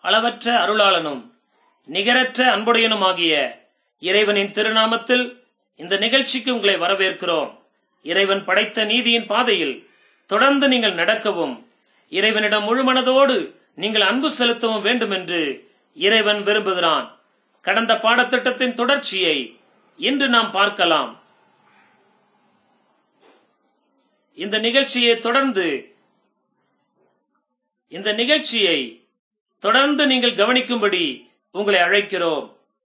அளவற்ற அருளாளனும் நிகரற்ற அன்புடையனுமாகிய இறைவனின் திருநாமத்தில் இந்த நிகழ்ச்சிக்கு உங்களை வரவேற்கிறோம் இறைவன் படைத்த நீதியின் பாதையில் தொடர்ந்து நீங்கள் நடக்கவும் இறைவனிடம் முழு மனதோடு நீங்கள் அன்பு செலுத்தவும் வேண்டும் என்று இறைவன் விரும்புகிறான் கடந்த பாடத்திட்டத்தின் தொடர்ச்சியை இன்று நாம் பார்க்கலாம் இந்த நிகழ்ச்சியை தொடர்ந்து இந்த நிகழ்ச்சியை தொடர்ந்து நீங்கள் கவனிக்கும்படி உங்களை அழைக்கிறோம்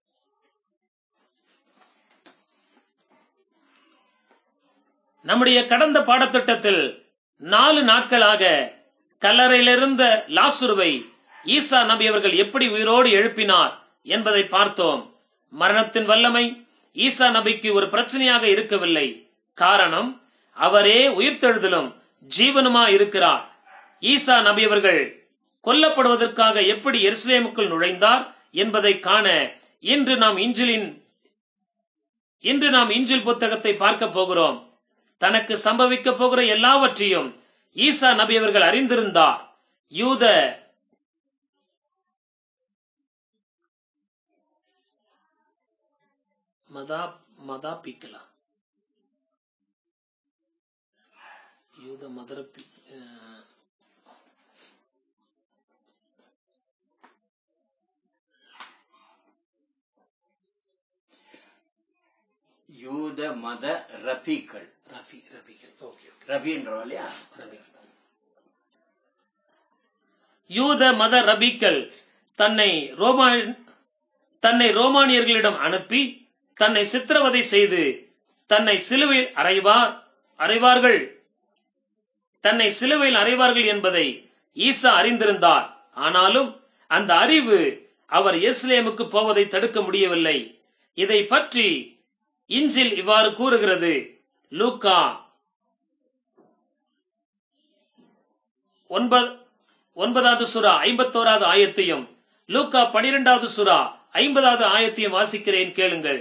நம்முடைய கடந்த பாடத்திட்டத்தில் நாலு நாட்களாக கல்லறையிலிருந்த லாசுருவை ஈசா நபி அவர்கள் எப்படி உயிரோடு எழுப்பினார் என்பதை பார்த்தோம் மரணத்தின் வல்லமை ஈசா நபிக்கு ஒரு பிரச்சனையாக இருக்கவில்லை காரணம் அவரே உயிர்த்தெழுதலும் ஜீவனுமா இருக்கிறார் ஈசா நபி அவர்கள் கொல்லப்படுவதற்காக எப்படி எருசலேமுக்குள் நுழைந்தார் என்பதை காண இன்று நாம் இஞ்சிலின் இன்று நாம் இஞ்சில் புத்தகத்தை பார்க்க போகிறோம் தனக்கு சம்பவிக்க போகிற எல்லாவற்றையும் ஈசா நபி அவர்கள் அறிந்திருந்தார் யூத மதா மதாபிக்கலா யூத மதரப்பி அஹ், யூத மத ரபிகள் ரஃபி ரபிகள் ஓகே ஓகே ரபின்றோம் இல்லையா யூத மத ரபிக்கள் தன்னை ரோமா தன்னை ரோமானியர்களிடம் அனுப்பி தன்னை சித்திரவதை செய்து தன்னை சிலுவையில் அறைவார் அறைவார்கள் தன்னை சிலுவையில் அறைவார்கள் என்பதை ஈசா அறிந்திருந்தார் ஆனாலும் அந்த அறிவு அவர் எருசலேமுக்கு போவதை தடுக்க முடியவில்லை இதை பற்றி இஞ்சில் இவ்வாறு கூறுகிறது லூக்கா ஒன்பது ஒன்பதாவது சுறா ஐம்பத்தோராவது ஆயத்தையும் லூக்கா பனிரெண்டாவது சுறா ஐம்பதாவது ஆயத்தையும் வாசிக்கிறேன் கேளுங்கள்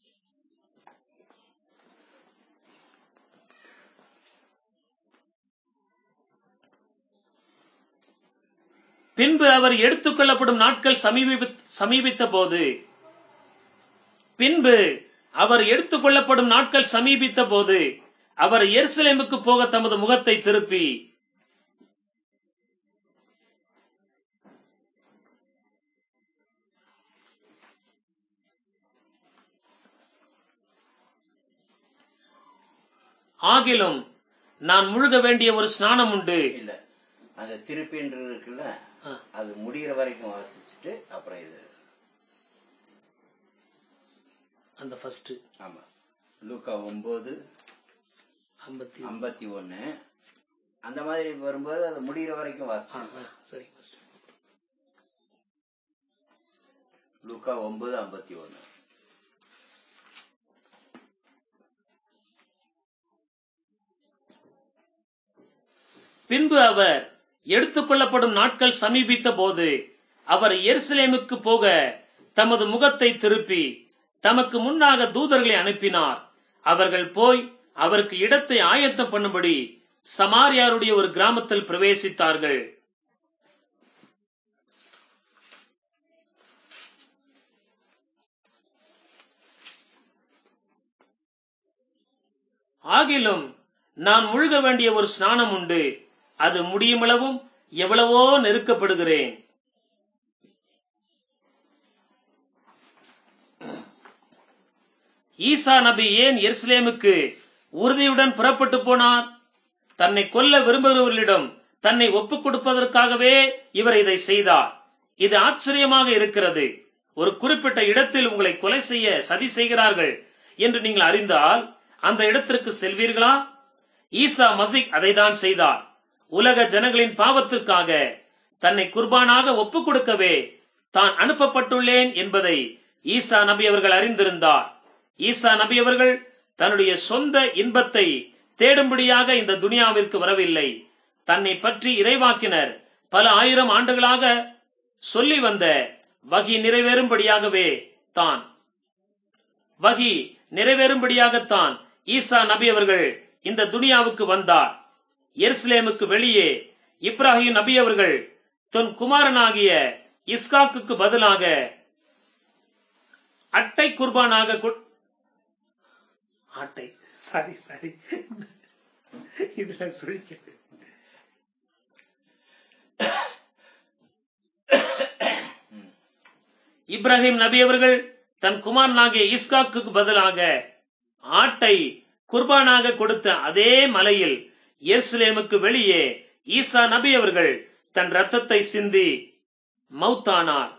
பின்பு அவர் எடுத்துக் கொள்ளப்படும் நாட்கள் சமீபி- சமீபித்த போது பின்பு அவர் எடுத்துக் கொள்ளப்படும் நாட்கள் சமீபித்த போது அவர் எருசலேமுக்கு போக தமது முகத்தை திருப்பி ஆகிலும் நான் முழுக வேண்டிய ஒரு ஸ்நானம் உண்டு இல்ல அந்த திருப்பின்றது இருக்குல்ல ஆ. அது முடிகிற வரைக்கும் வாசிச்சுட்டு அப்புறம் இது அந்த ஃபர்ஸ்ட் ஆமா லூக்கா ஒன்பது ஐம்பத்தி ஐம்பத்தி ஒண்ணு அந்த மாதிரி வரும்போது அது முடிகிற வரைக்கும் ஆ, வாசிச்சு ஆ, சரி first. லூக்கா ஒன்பது ஐம்பத்தி ஒண்ணு பின்பு அவர் எடுத்துக்கொள்ளப்படும் நாட்கள் சமீபித்த போது அவர் எருசலேமுக்கு போக தமது முகத்தை திருப்பி தமக்கு முன்னாக தூதர்களை அனுப்பினார் அவர்கள் போய் அவருக்கு இடத்தை ஆயத்தம் பண்ணும்படி சமாரியாருடைய ஒரு கிராமத்தில் பிரவேசித்தார்கள் ஆகிலும் நான் முழுக வேண்டிய ஒரு ஸ்நானம் உண்டு அது முடியுமளவும் எவ்வளவோ நெருக்கப்படுகிறேன் ஈசா நபி ஏன் எருசலேமுக்கு உறுதியுடன் புறப்பட்டு போனார் தன்னை கொல்ல விரும்புகிறவர்களிடம் தன்னை ஒப்புக் கொடுப்பதற்காகவே இவர் இதை செய்தார் இது ஆச்சரியமாக இருக்கிறது ஒரு குறிப்பிட்ட இடத்தில் உங்களை கொலை செய்ய சதி செய்கிறார்கள் என்று நீங்கள் அறிந்தால் அந்த இடத்திற்கு செல்வீர்களா ஈசா மசிக் அதைதான் செய்தார் உலக ஜனங்களின் பாவத்திற்காக தன்னை குர்பானாக ஒப்புக் கொடுக்கவே தான் அனுப்பப்பட்டுள்ளேன் என்பதை ஈசா நபி அவர்கள் அறிந்திருந்தார் ஈசா நபி அவர்கள் தன்னுடைய சொந்த இன்பத்தை தேடும்படியாக இந்த துனியாவிற்கு வரவில்லை தன்னை பற்றி இறைவாக்கினர் பல ஆயிரம் ஆண்டுகளாக சொல்லி வந்த வகி நிறைவேறும்படியாகவே தான் வகி நிறைவேறும்படியாகத்தான் ஈசா நபி அவர்கள் இந்த துனியாவுக்கு வந்தார் எருசலேமுக்கு வெளியே இப்ராஹிம் நபி அவர்கள் தன் குமாரனாகிய இஸ்காக்குக்கு பதிலாக அட்டை குர்பானாக கொ- அட்டை சாரி சாரி இதுல சுழிக்க இப்ராஹிம் நபி அவர்கள் தன் குமாரனாகிய இஸ்காக்குக்கு பதிலாக ஆட்டை குர்பானாக கொடுத்த அதே மலையில் எருசலேமுக்கு வெளியே ஈசா நபி அவர்கள் தன் ரத்தத்தை சிந்தி மௌத்தானார்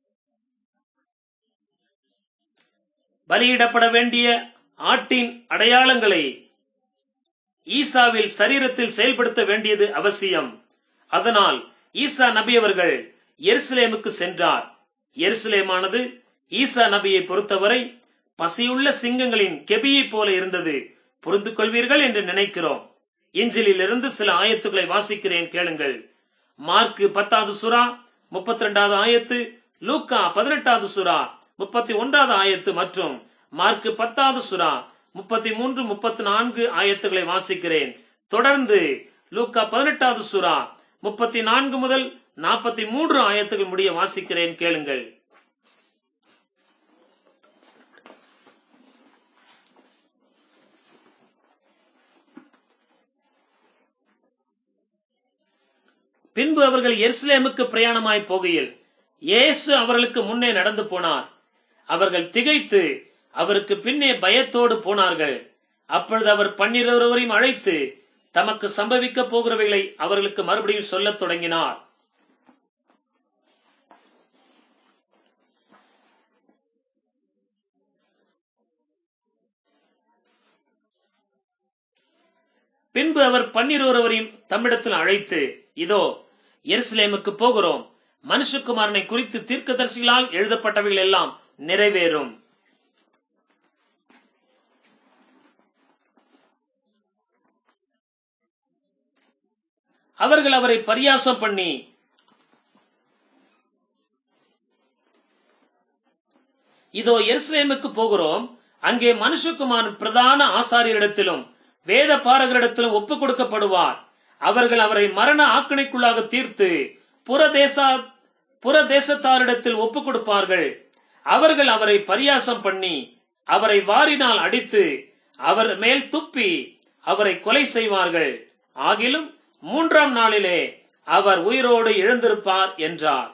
பலியிடப்பட வேண்டிய ஆட்டின் அடையாளங்களை ஈசாவில் சரீரத்தில் செயல்படுத்த வேண்டியது அவசியம் அதனால் ஈசா நபி அவர்கள் எருசலேமுக்கு சென்றார் எருசலேமானது ஈசா நபியை பொறுத்தவரை பசியுள்ள சிங்கங்களின் கெபியை போல இருந்தது புரிந்து கொள்வீர்கள் என்று நினைக்கிறோம் இஞ்சிலில் இருந்து சில ஆயத்துக்களை வாசிக்கிறேன் கேளுங்கள் மார்க்கு பத்தாவது சுறா முப்பத்தி ரெண்டாவது ஆயத்து லூக்கா பதினெட்டாவது சுறா முப்பத்தி ஒன்றாவது ஆயத்து மற்றும் மார்க்கு பத்தாவது சுறா முப்பத்தி மூன்று முப்பத்தி நான்கு ஆயத்துக்களை வாசிக்கிறேன் தொடர்ந்து லூக்கா பதினெட்டாவது சுறா முப்பத்தி நான்கு முதல் நாற்பத்தி மூன்று ஆயத்துகள் முடிய வாசிக்கிறேன் கேளுங்கள் பின்பு அவர்கள் எருசலேமுக்கு பிரயாணமாய் போகையில் இயேசு அவர்களுக்கு முன்னே நடந்து போனார் அவர்கள் திகைத்து அவருக்கு பின்னே பயத்தோடு போனார்கள் அப்பொழுது அவர் பன்னிருவரையும் அழைத்து தமக்கு சம்பவிக்க போகிறவைகளை அவர்களுக்கு மறுபடியும் சொல்லத் தொடங்கினார் பின்பு அவர் பன்னிருவரையும் தம்மிடத்தில் அழைத்து இதோ எருசலேமுக்கு போகிறோம் மனுஷகுமாரனை குறித்து தீர்க்கதரிசிகளால் எழுதப்பட்டவைகள் எல்லாம் நிறைவேறும் அவர்கள் அவரை பரியாசம் பண்ணி இதோ எருசலேமுக்கு போகிறோம் அங்கே மனுஷகுமாரன் பிரதான ஆசாரியரிடத்திலும் வேத பாரகரிடத்திலும் ஒப்புக் கொடுக்கப்படுவார் அவர்கள் அவரை மரண ஆக்கினைக்குள்ளாக தீர்த்து புறதேச புறதேசத்தாரிடத்தில் ஒப்புக் கொடுப்பார்கள் அவர்கள் அவரை பரியாசம் பண்ணி அவரை வாரினால் அடித்து அவர் மேல் துப்பி அவரை கொலை செய்வார்கள் ஆகிலும் மூன்றாம் நாளிலே அவர் உயிரோடு எழுந்திருப்பார் என்றார்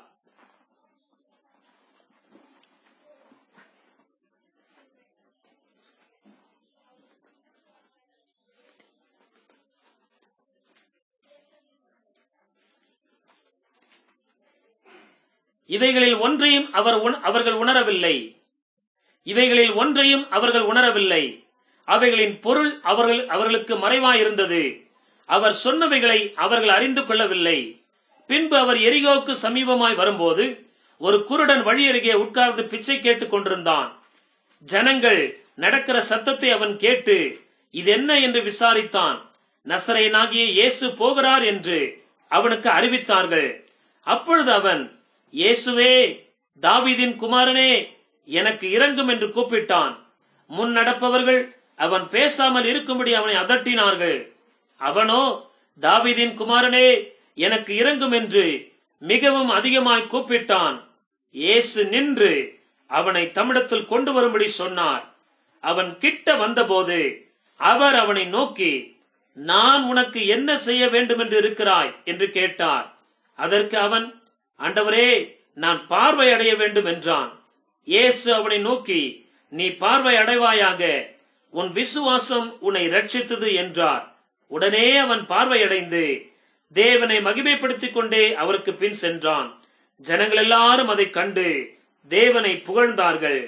இவைகளில் ஒன்றையும் அவர் உண- அவர்கள் உணரவில்லை இவைகளில் ஒன்றையும் அவர்கள் உணரவில்லை அவைகளின் பொருள் அவர்கள் அவர்களுக்கு மறைவாயிருந்தது அவர் சொன்னவைகளை அவர்கள் அறிந்து கொள்ளவில்லை பின்பு அவர் எரிகோவுக்கு சமீபமாய் வரும்போது ஒரு குருடன் வழி அருகே உட்கார்ந்து பிச்சை கேட்டுக் கொண்டிருந்தான் ஜனங்கள் நடக்கிற சத்தத்தை அவன் கேட்டு இது என்ன என்று விசாரித்தான் நசரேனாகிய இயேசு போகிறார் என்று அவனுக்கு அறிவித்தார்கள் அப்பொழுது அவன் இயேசுவே தாவீதின் குமாரனே எனக்கு இறங்கும் என்று கூப்பிட்டான் முன் நடப்பவர்கள் அவன் பேசாமல் இருக்கும்படி அவனை அதட்டினார்கள் அவனோ தாவீதின் குமாரனே எனக்கு இறங்கும் என்று மிகவும் அதிகமாய் கூப்பிட்டான் இயேசு நின்று அவனை தம்மிடத்தில் கொண்டு வரும்படி சொன்னார் அவன் கிட்ட வந்தபோது அவர் அவனை நோக்கி நான் உனக்கு என்ன செய்ய வேண்டும் என்று இருக்கிறாய் என்று கேட்டார் அதற்கு அவன் ஆண்டவரே நான் பார்வை அடைய வேண்டும் என்றான் இயேசு அவனை நோக்கி நீ பார்வை அடைவாயாக உன் விசுவாசம் உன்னை ரட்சித்தது என்றார் உடனே அவன் பார்வையடைந்து தேவனை மகிமைப்படுத்திக் கொண்டே அவருக்கு பின் சென்றான் ஜனங்கள் எல்லாரும் அதைக் கண்டு தேவனை புகழ்ந்தார்கள்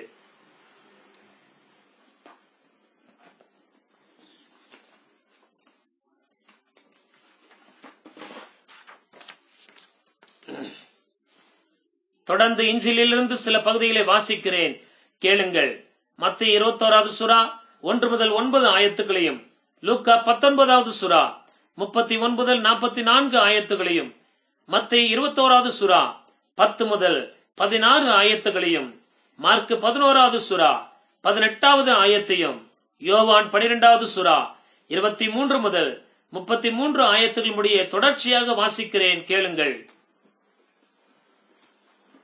தொடர்ந்து இஞ்சிலிருந்து சில பகுதிகளை வாசிக்கிறேன் கேளுங்கள் மத்திய இருபத்தோராவது சுறா ஒன்று முதல் ஒன்பது ஆயத்துகளையும் லூக்கா பத்தொன்பதாவது சுறா முப்பத்தி ஒன்பது நாற்பத்தி நான்கு ஆயத்துகளையும் மத்திய இருபத்தோராவது சுறா பத்து முதல் பதினாறு ஆயத்துகளையும் மார்க் பதினோராவது சுறா பதினெட்டாவது ஆயத்தையும் யோவான் பனிரெண்டாவது சுறா இருபத்தி மூன்று முதல் முப்பத்தி மூன்று ஆயத்துகள் முடிய தொடர்ச்சியாக வாசிக்கிறேன் கேளுங்கள்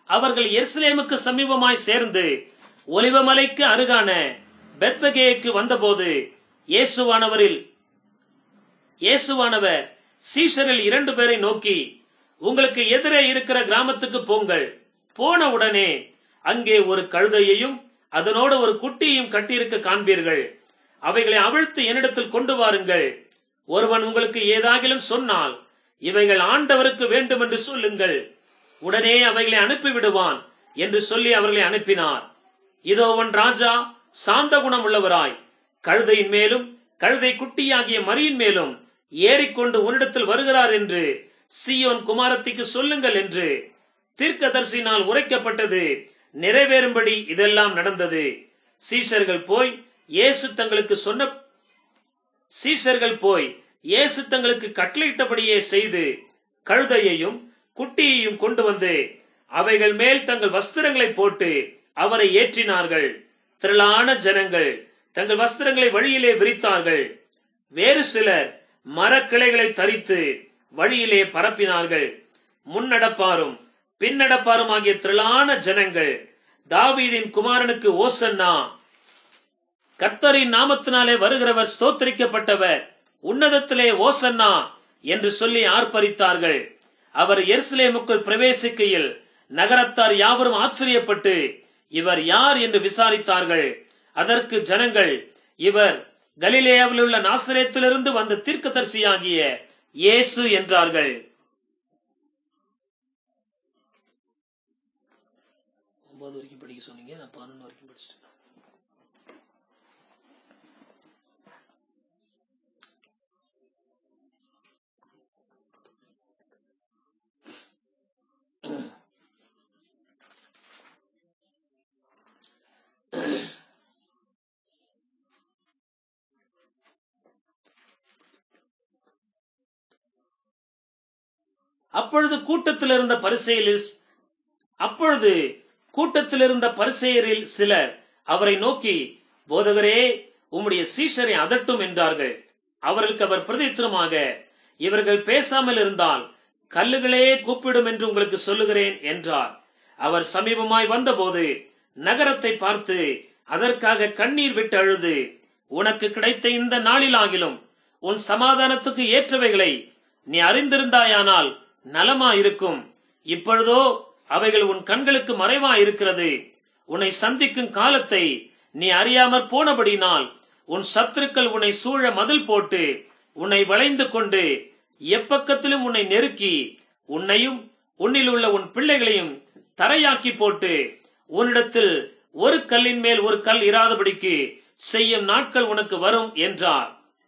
அவர்கள் எருசலேமுக்கு சமீபமாய் சேர்ந்து ஒலிவமலைக்கு அருகான பெத்பகேக்கு வந்தபோது இயேசுவானவரில் இயேசுவானவர் சீஷரில் இரண்டு பேரை நோக்கி உங்களுக்கு எதிரே இருக்கிற கிராமத்துக்கு போங்கள் போன உடனே அங்கே ஒரு கழுதையையும் அதனோடு ஒரு குட்டியையும் கட்டியிருக்க காண்பீர்கள் அவைகளை அவிழ்த்து என்னிடத்தில் கொண்டு வாருங்கள் ஒருவன் உங்களுக்கு ஏதாகிலும் சொன்னால் இவைகள் ஆண்டவருக்கு வேண்டும் என்று சொல்லுங்கள் உடனே அவைகளை அனுப்பிவிடுவான் என்று சொல்லி அவர்களை அனுப்பினார் இதோ உன் ராஜா சாந்த குணம் உள்ளவராய் கழுதையின் மேலும் கழுதை குட்டியாகிய மரியின் மேலும் ஏறிக்கொண்டு உன்னிடத்தில் வருகிறார் என்று சியோன் குமாரத்திக்கு சொல்லுங்கள் என்று தீர்க்கதரிசினால் உரைக்கப்பட்டது நிறைவேறும்படி இதெல்லாம் நடந்தது சீஷர்கள் போய் இயேசு தங்களுக்கு சொன்ன சீஷர்கள் போய் இயேசு தங்களுக்கு கட்டளையிட்டபடியே செய்து கழுதையையும் குட்டியையும் கொண்டு வந்து அவைகள் மேல் தங்கள் வஸ்திரங்களை போட்டு அவரை ஏற்றினார்கள் திரளான ஜனங்கள் தங்கள் வஸ்திரங்களை வழியிலே விரித்தார்கள் வேறு சிலர் மரக்கிளைகளை தரித்து வழியிலே பரப்பினார்கள் முன்னடப்பாரும் பின்னடப்பாரும் ஆகிய திரளான ஜனங்கள் தாவீதின் குமாரனுக்கு ஓசன்னா கர்த்தரின் நாமத்தினாலே வருகிறவர் ஸ்தோத்தரிக்கப்பட்டவர் உன்னதத்திலே ஓசன்னா என்று சொல்லி ஆர்ப்பரித்தார்கள் அவர் எருசலேமுக்குள் பிரவேசிக்கையில் நகரத்தார் யாவரும் ஆச்சரியப்பட்டு இவர் யார் என்று விசாரித்தார்கள் அதற்கு ஜனங்கள் இவர் கலிலேயாவில் உள்ள நாசரேத்திலிருந்து வந்த தீர்க்கதரிசியாகிய இயேசு என்றார்கள் ஒன்பது வரைக்கும் படிக்க சொன்னீங்க நான் பதினொன்று வரைக்கும் படிச்சிட்டேன் அப்பொழுது கூட்டத்தில் இருந்த பரிசெயலில் அப்பொழுது கூட்டத்தில் இருந்த பரிசெயரில் சிலர் அவரை நோக்கி போதகரே உம்முடைய சீஷரை அதட்டும் என்றார்கள் அவர்களுக்கு அவர் பிரதித்திரமாக இவர்கள் பேசாமல் இருந்தால் கல்லுகளே கூப்பிடும் என்று உங்களுக்கு சொல்லுகிறேன் என்றார் அவர் சமீபமாய் வந்தபோது நகரத்தை பார்த்து அதற்காக கண்ணீர் விட்டு அழுது உனக்கு கிடைத்த இந்த நாளிலாகிலும் உன் சமாதானத்துக்கு ஏற்றவைகளை நீ அறிந்திருந்தாயானால் நலமா இருக்கும் இப்பொழுதோ அவைகள் உன் கண்களுக்கு மறைவா இருக்கிறது உன்னை சந்திக்கும் காலத்தை நீ அறியாமற் போனபடினால் உன் சத்துருக்கள் உன்னை சூழ மதில் போட்டு உன்னை வளைந்து கொண்டு எப்பக்கத்திலும் உன்னை நெருக்கி உன்னையும் உன்னில் உள்ள உன் பிள்ளைகளையும் தரையாக்கி போட்டு உன்னிடத்தில் ஒரு கல்லின் மேல் ஒரு கல் இராதபடிக்கு செய்யும் நாட்கள் உனக்கு வரும் என்றார்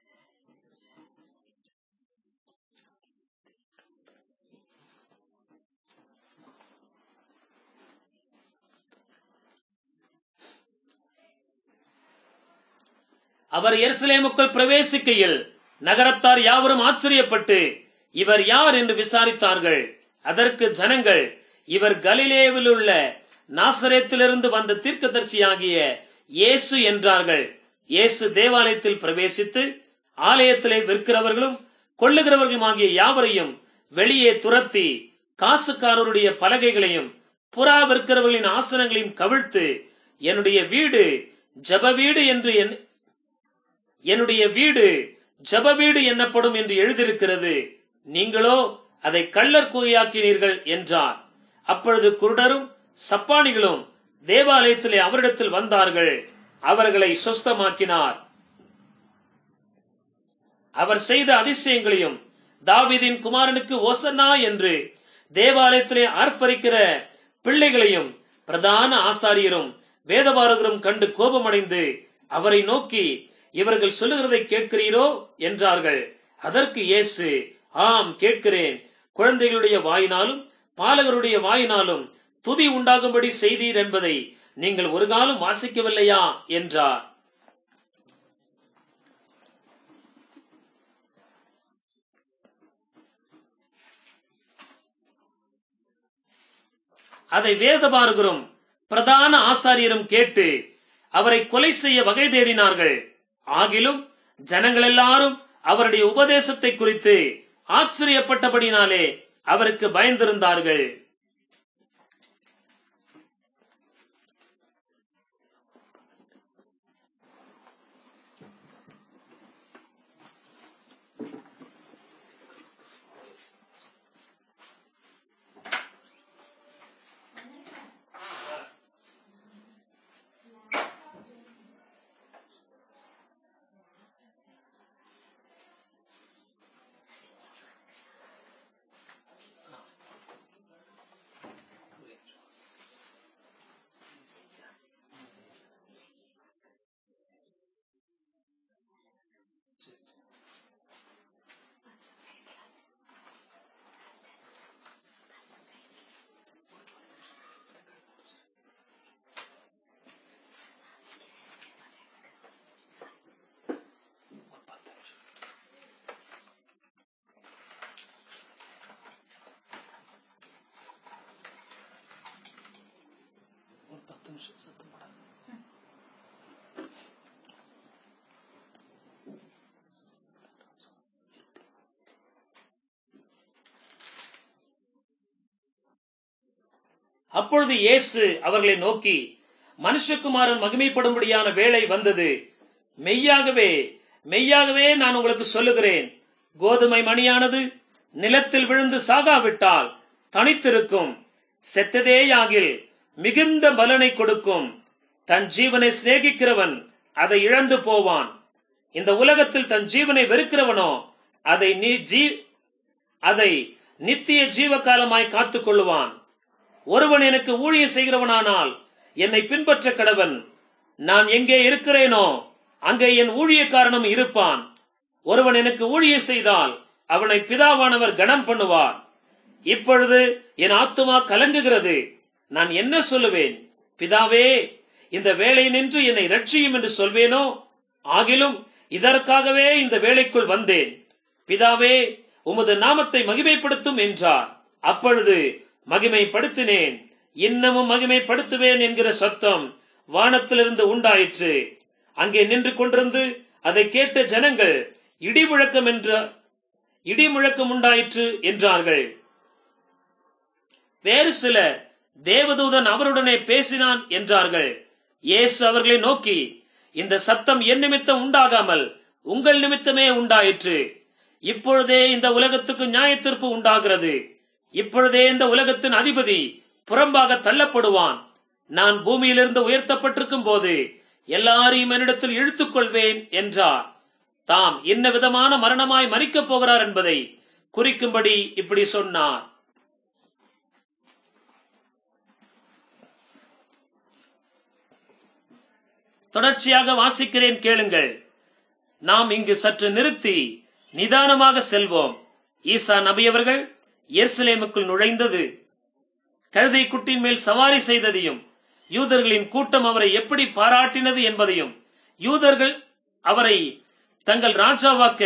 அவர் எருசலேமுக்குள் பிரவேசிக்கையில் நகரத்தார் யாவரும் ஆச்சரியப்பட்டு இவர் யார் என்று விசாரித்தார்கள் அதற்கு ஜனங்கள் இவர் கலிலேவில் உள்ள நாசரேத்திலிருந்து வந்த தீர்க்கதரிசியாகிய இயேசு என்றார்கள் இயேசு தேவாலயத்தில் பிரவேசித்து ஆலயத்திலே விற்கிறவர்களும் கொள்ளுகிறவர்களுமாகிய யாவரையும் வெளியே துரத்தி காசுக்காரருடைய பலகைகளையும் புறா விற்கிறவர்களின் ஆசனங்களையும் கவிழ்த்து என்னுடைய வீடு ஜப வீடு என்று என்- என்னுடைய வீடு ஜப வீடு என்னப்படும் என்று எழுதியிருக்கிறது நீங்களோ அதை கள்ளர் குகையாக்கினீர்கள் என்றார் அப்பொழுது குருடரும் சப்பானிகளும் தேவாலயத்திலே அவரிடத்தில் வந்தார்கள் அவர்களை சொஸ்தமாக்கினார் அவர் செய்த அதிசயங்களையும் தாவீதின் குமாரனுக்கு ஓசன்னா என்று தேவாலயத்திலே ஆர்ப்பரிக்கிற பிள்ளைகளையும் பிரதான ஆசாரியரும் வேதபாரகரும் கண்டு கோபமடைந்து அவரை நோக்கி இவர்கள் சொல்லுகிறதை கேட்கிறீரோ என்றார்கள் அதற்கு இயேசு ஆம் கேட்கிறேன் குழந்தைகளுடைய வாயினாலும் பாலகருடைய வாயினாலும் துதி உண்டாகும்படி செய்தீர் என்பதை நீங்கள் ஒரு காலம் வாசிக்கவில்லையா என்றார் அதை வேதபாரகரும் பிரதான ஆசாரியரும் கேட்டு அவரை கொலை செய்ய வகை தேடினார்கள் ஆகிலும் ஜனங்கள் எல்லாரும் அவருடைய உபதேசத்தை குறித்து ஆச்சரியப்பட்டபடினாலே அவருக்கு பயந்திருந்தார்கள் அப்பொழுது இயேசு அவர்களை நோக்கி மனுஷகுமாரன் மகிமைப்படும்படியான வேளை வந்தது மெய்யாகவே மெய்யாகவே நான் உங்களுக்கு சொல்லுகிறேன் கோதுமை மணியானது நிலத்தில் விழுந்து சாகாவிட்டால் தனித்திருக்கும் செத்ததேயாகில் மிகுந்த பலனை கொடுக்கும் தன் ஜீவனை சிநேகிக்கிறவன் அதை இழந்து போவான் இந்த உலகத்தில் தன் ஜீவனை வெறுக்கிறவனோ அதை நீ ஜீ அதை நித்திய ஜீவ காலமாய் காத்துக் கொள்ளுவான் ஒருவன் எனக்கு ஊழியம் செய்கிறவனானால் என்னை பின்பற்ற கடவன் நான் எங்கே இருக்கிறேனோ அங்கே என் ஊழியக்காரனும் இருப்பான் ஒருவன் எனக்கு ஊழியம் செய்தால் அவனை பிதாவானவர் கனம் பண்ணுவார் இப்பொழுது என் ஆத்துமா கலங்குகிறது நான் என்ன சொல்லுவேன் பிதாவே இந்த வேலை நின்று என்னை ரட்சியும் என்று சொல்வேனோ ஆகிலும் இதற்காகவே இந்த வேலைக்குள் வந்தேன் பிதாவே உமது நாமத்தை மகிமைப்படுத்தும் என்றார் அப்பொழுது மகிமைப்படுத்தினேன் இன்னமும் மகிமைப்படுத்துவேன் என்கிற சத்தம் வானத்திலிருந்து உண்டாயிற்று அங்கே நின்று கொண்டிருந்து அதை கேட்ட ஜனங்கள் இடி முழக்கம் என்ற இடி முழக்கம் உண்டாயிற்று என்றார்கள் வேறு சிலர் தேவதூதன் அவருடனே பேசினான் என்றார்கள் இயேசு அவர்களை நோக்கி இந்த சத்தம் என் நிமித்தம் உண்டாகாமல் உங்கள் நிமித்தமே உண்டாயிற்று இப்பொழுதே இந்த உலகத்துக்கு நியாயத்தீர்ப்பு உண்டாகிறது இப்பொழுதே இந்த உலகத்தின் அதிபதி புறம்பாக தள்ளப்படுவான் நான் பூமியிலிருந்து உயர்த்தப்பட்டிருக்கும் போது எல்லாரையும் என்னிடத்தில் இழுத்துக் கொள்வேன் என்றார் தாம் என்ன விதமான மரணமாய் மறிக்கப் போகிறார் என்பதை குறிக்கும்படி இப்படி சொன்னார் தொடர்ச்சியாக வாசிக்கிறேன் கேளுங்கள் நாம் இங்கு சற்று நிறுத்தி நிதானமாக செல்வோம் ஈசா நபி அவர்கள் எருசலேமுக்குள் நுழைந்தது கழுதை குட்டின் மேல் சவாரி செய்ததையும் யூதர்களின் கூட்டம் அவரை எப்படி பாராட்டினது என்பதையும் யூதர்கள் அவரை தங்கள் ராஜாவாக்க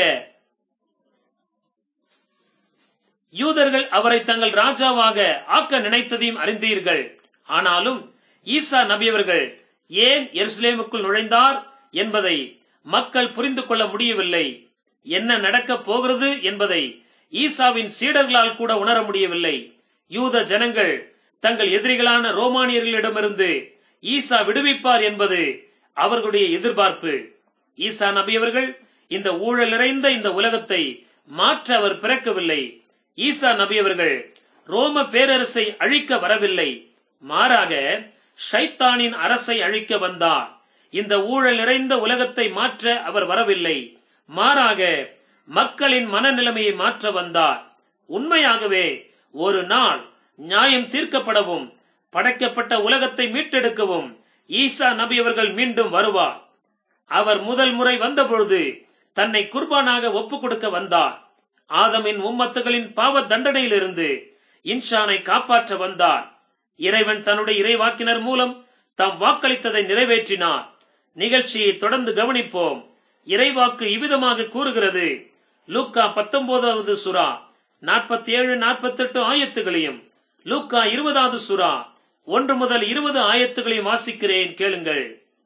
யூதர்கள் அவரை தங்கள் ராஜாவாக ஆக்க நினைத்ததையும் அறிந்தீர்கள் ஆனாலும் ஈசா நபி அவர்கள் ஏன் எருசலேமுக்குள் நுழைந்தார் என்பதை மக்கள் புரிந்து கொள்ள முடியவில்லை என்ன நடக்கப் போகிறது என்பதை ஈசாவின் சீடர்களால் கூட உணர முடியவில்லை யூத ஜனங்கள் தங்கள் எதிரிகளான ரோமானியர்களிடமிருந்து ஈசா விடுவிப்பார் என்பது அவர்களுடைய எதிர்பார்ப்பு ஈசா நபி அவர்கள் இந்த ஊழல் நிறைந்த இந்த உலகத்தை மாற்ற அவர் பிறக்கவில்லை ஈசா நபி அவர்கள் ரோம பேரரசை அழிக்க வரவில்லை மாறாக ஷைத்தானின் அரசை அழிக்க வந்தார் இந்த ஊழல் நிறைந்த உலகத்தை மாற்ற அவர் வரவில்லை மாறாக மக்களின் மனநிலைமையை மாற்ற வந்தார் உண்மையாகவே ஒரு நாள் நியாயம் தீர்க்கப்படவும் படைக்கப்பட்ட உலகத்தை மீட்டெடுக்கவும் ஈசா நபி அவர்கள் மீண்டும் வருவார் அவர் முதல் முறை வந்தபொழுது தன்னை குர்பானாக ஒப்புக் கொடுக்க வந்தார் ஆதமின் உம்மத்துகளின் பாவ தண்டனையிலிருந்து இன்ஷானை காப்பாற்ற வந்தார் இறைவன் தன்னுடைய இறைவாக்கினர் மூலம் தாம் வாக்களித்ததை நிறைவேற்றினார் நிகழ்ச்சியை தொடர்ந்து கவனிப்போம் இறைவாக்கு இவ்விதமாக கூறுகிறது லூக்கா பத்தொன்பதாவது சுறா நாற்பத்தி ஏழு நாற்பத்தி எட்டு ஆயத்துகளையும் லூக்கா இருபதாவது சுறா ஒன்று முதல் இருபது ஆயத்துகளையும் வாசிக்கிறேன் கேளுங்கள்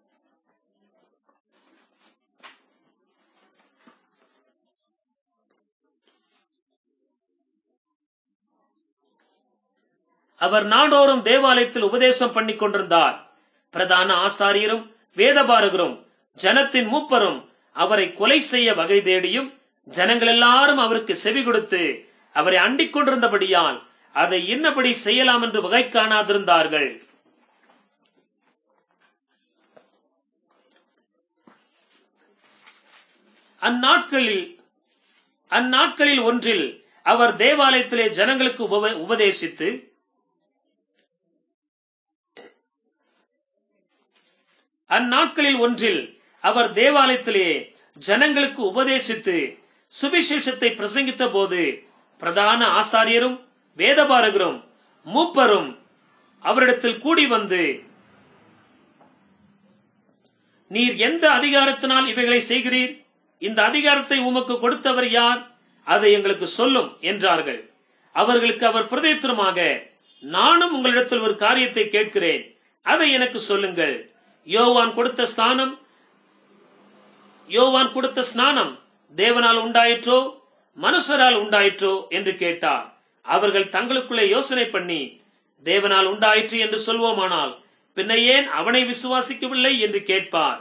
அவர் நாடோறும் தேவாலயத்தில் உபதேசம் பண்ணிக் கொண்டிருந்தார் பிரதான ஆசாரியரும் வேதபாரகரும் ஜனத்தின் மூப்பரும் அவரை கொலை செய்ய வகை தேடியும் ஜனங்கள் எல்லாரும் அவருக்கு செவி கொடுத்து அவரை அண்டிக் கொண்டிருந்தபடியால் அதை இன்னபடி செய்யலாம் என்று வகை காணாதிருந்தார்கள் அந்நாட்களில் அந்நாட்களில் ஒன்றில் அவர் தேவாலயத்திலே ஜனங்களுக்கு உப- உபதேசித்து அந்நாட்களில் ஒன்றில் அவர் தேவாலயத்திலே ஜனங்களுக்கு உபதேசித்து சுவிசேஷத்தை பிரசங்கித்த போது பிரதான ஆசாரியரும் வேதபாரகரும் மூப்பரும் அவரிடத்தில் கூடி வந்து நீர் எந்த அதிகாரத்தினால் இவைகளை செய்கிறீர் இந்த அதிகாரத்தை உமக்கு கொடுத்தவர் யார் அதை எங்களுக்கு சொல்லும் என்றார்கள் அவர்களுக்கு அவர் பிரதேத்திரமாக நானும் உங்களிடத்தில் ஒரு காரியத்தை கேட்கிறேன் அதை எனக்கு சொல்லுங்கள் யோவான் கொடுத்த ஸ்தானம் யோவான் கொடுத்த ஸ்நானம் தேவனால் உண்டாயிற்றோ மனுஷரால் உண்டாயிற்றோ என்று கேட்டார் அவர்கள் தங்களுக்குள்ளே யோசனை பண்ணி தேவனால் உண்டாயிற்று என்று சொல்வோமானால் பின்ன ஏன் அவனை விசுவாசிக்கவில்லை என்று கேட்பார்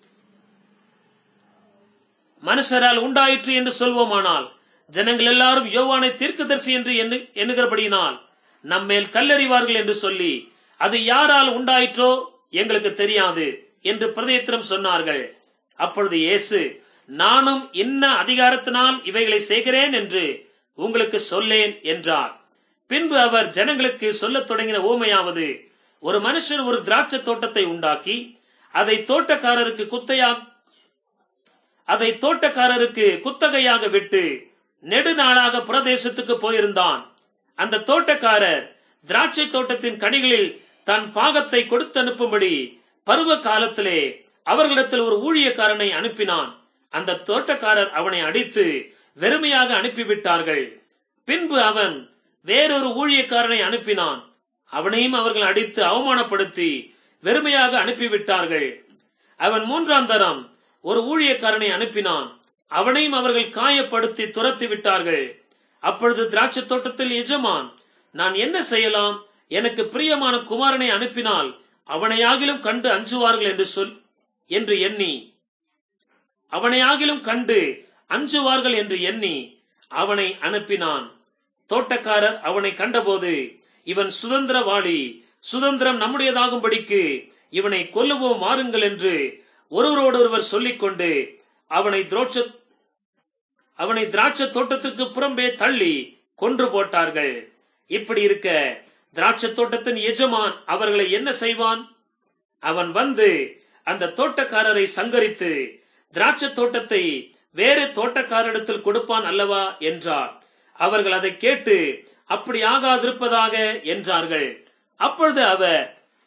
மனுஷரால் உண்டாயிற்று என்று சொல்வோமானால் ஜனங்கள் எல்லாரும் யோவானை தீர்க்கதரிசி என்று எண்ணு- எண்ணுகிறபடியினால் நம்மேல் கல்லறிவார்கள் என்று சொல்லி அது யாரால் உண்டாயிற்றோ எங்களுக்கு தெரியாது என்று பிரதேத்திரம் சொன்னார்கள் அப்பொழுது இயேசு நானும் இன்ன அதிகாரத்தினால் இவைகளை செய்கிறேன் என்று உங்களுக்கு சொல்லேன் என்றார் பின்பு அவர் ஜனங்களுக்கு சொல்லத் தொடங்கின ஊமையாவது ஒரு மனுஷன் ஒரு திராட்சை தோட்டத்தை உண்டாக்கி அதை தோட்டக்காரருக்கு குத்தையா அதை தோட்டக்காரருக்கு குத்தகையாக விட்டு நெடுநாளாக பிரதேசத்துக்கு போயிருந்தான் அந்த தோட்டக்காரர் திராட்சை தோட்டத்தின் கனிகளில் தன் பாகத்தை கொடுத்து அனுப்பும்படி பருவ காலத்திலே அவர்களிடத்தில் ஒரு ஊழியக்காரனை அனுப்பினான் அந்த தோட்டக்காரர் அவனை அடித்து வெறுமையாக அனுப்பிவிட்டார்கள் பின்பு அவன் வேறொரு ஊழியக்காரனை அனுப்பினான் அவனையும் அவர்கள் அடித்து அவமானப்படுத்தி வெறுமையாக அனுப்பிவிட்டார்கள் அவன் மூன்றாம் தரம் ஒரு ஊழியக்காரனை அனுப்பினான் அவனையும் அவர்கள் காயப்படுத்தி துரத்தி விட்டார்கள் அப்பொழுது திராட்சை தோட்டத்தில் எஜமான் நான் என்ன செய்யலாம் எனக்கு பிரியமான குமாரனை அனுப்பினால் அவனையாகிலும் கண்டு அஞ்சுவார்கள் என்று சொல் என்று எண்ணி அவனையாகிலும் கண்டு அஞ்சுவார்கள் என்று எண்ணி அவனை அனுப்பினான் தோட்டக்காரர் அவனை கண்டபோது இவன் சுதந்திரவாளி சுதந்திரம் நம்முடையதாகும்படிக்கு இவனை கொல்லுவோம் மாறுங்கள் என்று ஒருவரோடொருவர் சொல்லிக்கொண்டு அவனை திரோட்ச அவனை திராட்சை தோட்டத்திற்கு புறம்பே தள்ளி கொன்று போட்டார்கள் இப்படி இருக்க திராட்சை தோட்டத்தின் எஜமான் அவர்களை என்ன செய்வான் அவன் வந்து அந்த தோட்டக்காரரை சங்கரித்து திராட்சை தோட்டத்தை வேறு தோட்டக்காரரிடத்தில் கொடுப்பான் அல்லவா என்றார் அவர்கள் அதை கேட்டு அப்படி ஆகாதிருப்பதாக என்றார்கள் அப்பொழுது அவர்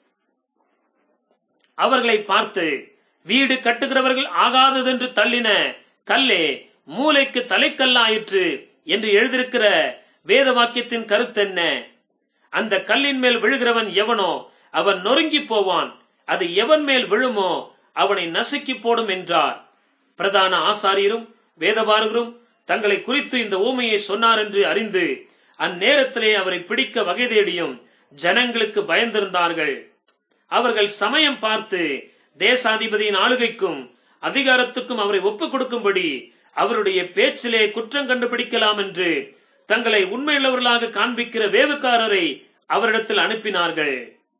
அவர்களை பார்த்து வீடு கட்டுகிறவர்கள் ஆகாததென்று தள்ளின கல்லே மூளைக்கு தலைக்கல்லாயிற்று என்று எழுதியிருக்கிற வேத வாக்கியத்தின் கருத்தென்ன அந்த கல்லின் மேல் விழுகிறவன் எவனோ அவன் நொறுங்கி போவான் அது எவன் மேல் விழுமோ அவனை நசுக்கி போடும் என்றார் பிரதான ஆசாரியரும் வேதபாரகரும் தங்களை குறித்து இந்த ஊமையை சொன்னார் என்று அறிந்து அந்நேரத்திலே அவரை பிடிக்க வகை தேடியும் ஜனங்களுக்கு பயந்திருந்தார்கள் அவர்கள் சமயம் பார்த்து தேசாதிபதியின் ஆளுகைக்கும் அதிகாரத்துக்கும் அவரை ஒப்புக் கொடுக்கும்படி அவருடைய பேச்சிலே குற்றம் கண்டுபிடிக்கலாம் என்று தங்களை உண்மையுள்ளவர்களாக காண்பிக்கிற வேவுக்காரரை அவரிடத்தில் அனுப்பினார்கள்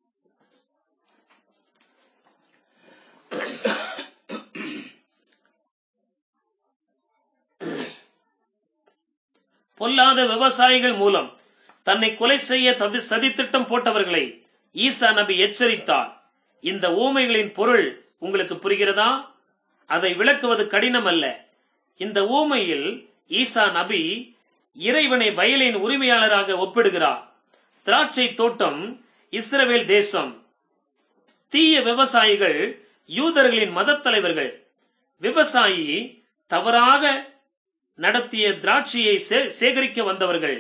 பொல்லாத விவசாயிகள் மூலம் தன்னை கொலை செய்ய ததி- சதித்திட்டம் போட்டவர்களை ஈசா நபி எச்சரித்தார் இந்த ஊமைகளின் பொருள் உங்களுக்கு புரிகிறதா அதை விளக்குவது கடினம் அல்ல இந்த ஊமையில் ஈசா நபி இறைவனை வயலின் உரிமையாளராக ஒப்பிடுகிறார் திராட்சை தோட்டம் இஸ்ரவேல் தேசம் தீய விவசாயிகள் யூதர்களின் மதத் தலைவர்கள் விவசாயி தவறாக நடத்திய திராட்சையை சே- சேகரிக்க வந்தவர்கள்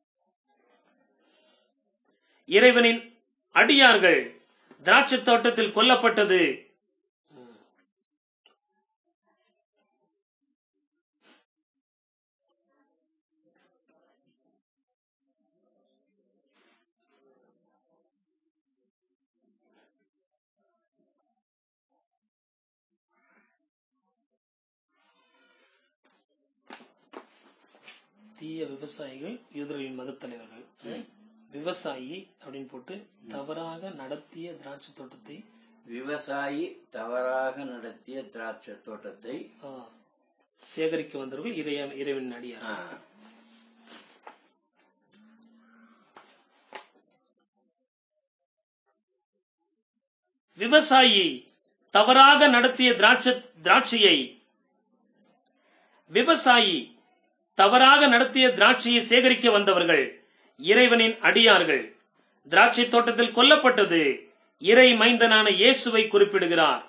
இறைவனின் அடியார்கள் திராட்சை தோட்டத்தில் கொல்லப்பட்டது தீய விவசாயிகள் யூதர்களின் மதத் தலைவர்கள் விவசாயி அப்படின்னு போட்டு தவறாக நடத்திய திராட்சை தோட்டத்தை விவசாயி தவறாக நடத்திய திராட்சை தோட்டத்தை ஆ, சேகரிக்க வந்தவர்கள் இறைய இறைவன் அடியார் ஆ, விவசாயி தவறாக நடத்திய திராட்சை திராட்சையை விவசாயி தவறாக நடத்திய திராட்சையை சேகரிக்க வந்தவர்கள் இறைவனின் அடியார்கள் திராட்சை தோட்டத்தில் கொல்லப்பட்டது இறை மைந்தனான இயேசுவை குறிப்பிடுகிறார்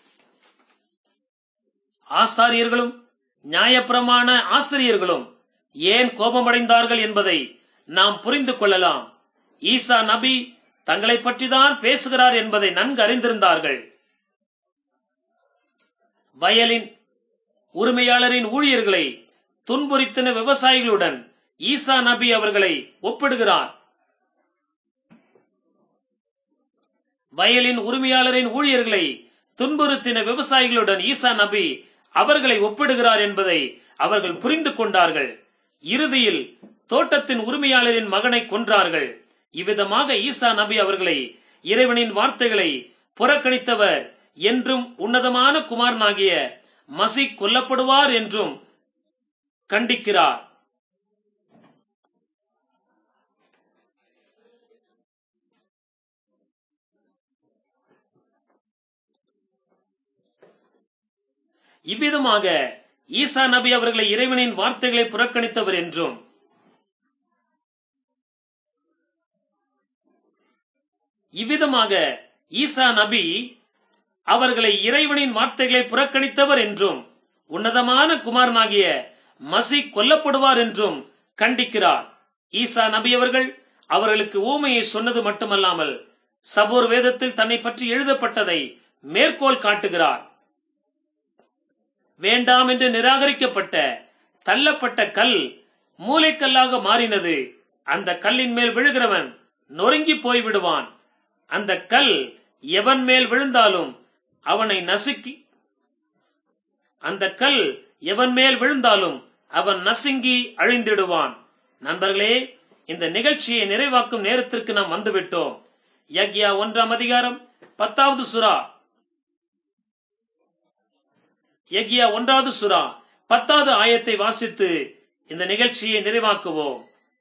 ஆசாரியர்களும் நியாயப்பிரமாண ஆசிரியர்களும் ஏன் கோபமடைந்தார்கள் என்பதை நாம் புரிந்து கொள்ளலாம் ஈசா நபி தங்களை பற்றிதான் பேசுகிறார் என்பதை நன்கு அறிந்திருந்தார்கள் வயலின் உரிமையாளரின் ஊழியர்களை துன்புறுத்தின விவசாயிகளுடன் ஈசா நபி அவர்களை ஒப்பிடுகிறார் வயலின் உரிமையாளரின் ஊழியர்களை துன்புறுத்தின விவசாயிகளுடன் ஈசா நபி அவர்களை ஒப்பிடுகிறார் என்பதை அவர்கள் புரிந்து கொண்டார்கள் இறுதியில் தோட்டத்தின் உரிமையாளரின் மகனை கொன்றார்கள் இவ்விதமாக ஈசா நபி அவர்களை இறைவனின் வார்த்தைகளை புறக்கணித்தவர் என்றும் உன்னதமான குமாரனாகிய மசி கொல்லப்படுவார் என்றும் கண்டிக்கிறார் இவ்விதமாக ஈசா நபி அவர்களை இறைவனின் வார்த்தைகளை புறக்கணித்தவர் என்றும் இவ்விதமாக ஈசா நபி அவர்களை இறைவனின் வார்த்தைகளை புறக்கணித்தவர் என்றும் உன்னதமான குமாரனாகிய மசி கொல்லப்படுவார் என்றும் கண்டிக்கிறார் ஈசா நபி அவர்கள் அவர்களுக்கு ஊமையை சொன்னது மட்டுமல்லாமல் சபோர் வேதத்தில் தன்னை பற்றி எழுதப்பட்டதை மேற்கோள் காட்டுகிறார் வேண்டாம் என்று நிராகரிக்கப்பட்ட தள்ளப்பட்ட கல் மூளைக்கல்லாக மாறினது அந்த கல்லின் மேல் விழுகிறவன் நொறுங்கி போய்விடுவான் அந்த கல் எவன் மேல் விழுந்தாலும் அவனை நசுக்கி அந்த கல் எவன் மேல் விழுந்தாலும் அவன் நசுங்கி அழிந்திடுவான் நண்பர்களே இந்த நிகழ்ச்சியை நிறைவாக்கும் நேரத்திற்கு நாம் வந்துவிட்டோம் யக்யா ஒன்றாம் அதிகாரம் பத்தாவது சுறா யக்யா ஒன்றாவது சுறா பத்தாவது ஆயத்தை வாசித்து இந்த நிகழ்ச்சியை நிறைவாக்குவோம்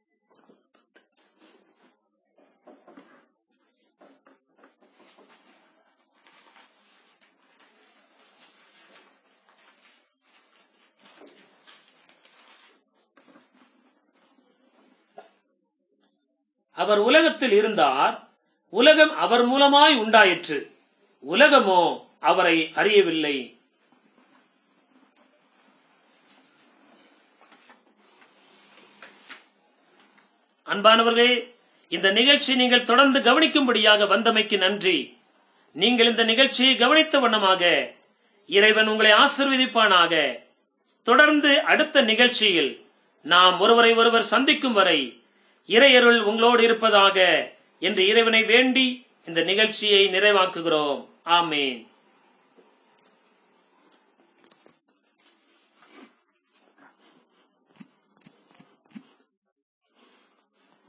அவர் உலகத்தில் இருந்தார் உலகம் அவர் மூலமாய் உண்டாயிற்று உலகமோ அவரை அறியவில்லை அன்பானவர்களே இந்த நிகழ்ச்சி நீங்கள் தொடர்ந்து கவனிக்கும்படியாக வந்தமைக்கு நன்றி நீங்கள் இந்த நிகழ்ச்சியை கவனித்த வண்ணமாக இறைவன் உங்களை ஆசிர்வதிப்பானாக தொடர்ந்து அடுத்த நிகழ்ச்சியில் நாம் ஒருவரை ஒருவர் சந்திக்கும் வரை இறையருள் உங்களோடு இருப்பதாக என்று இறைவனை வேண்டி இந்த நிகழ்ச்சியை நிறைவாக்குகிறோம் ஆமேன்